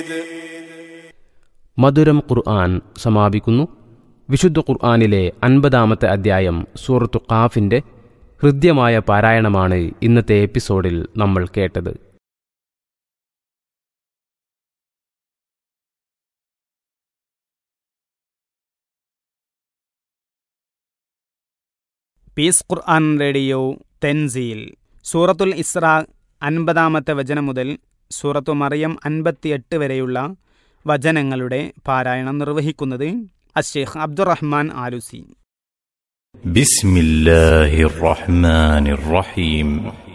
മധുരം ഖുർആൻ സമാപിക്കുന്നു വിശുദ്ധ ഖുർആനിലെ അൻപതാമത്തെ അധ്യായം സൂറത്തു ഖാഫിന്റെ ഹൃദ്യമായ പാരായണമാണ് ഇന്നത്തെ എപ്പിസോഡിൽ നമ്മൾ കേട്ടത് പീസ് ഖുർആൻ റേഡിയോ തെൻസീൽ സൂറത്തുൽ ഇസ്ര അൻപതാമത്തെ വചനം മുതൽ സൂറത്തു മറിയം അൻപത്തിയെട്ട് വരെയുള്ള വചനങ്ങളുടെ പാരായണം നിർവഹിക്കുന്നത് അഷേഖ് അബ്ദുറഹ്മാൻ ആലുസി بسم الله الرحمن الرحيم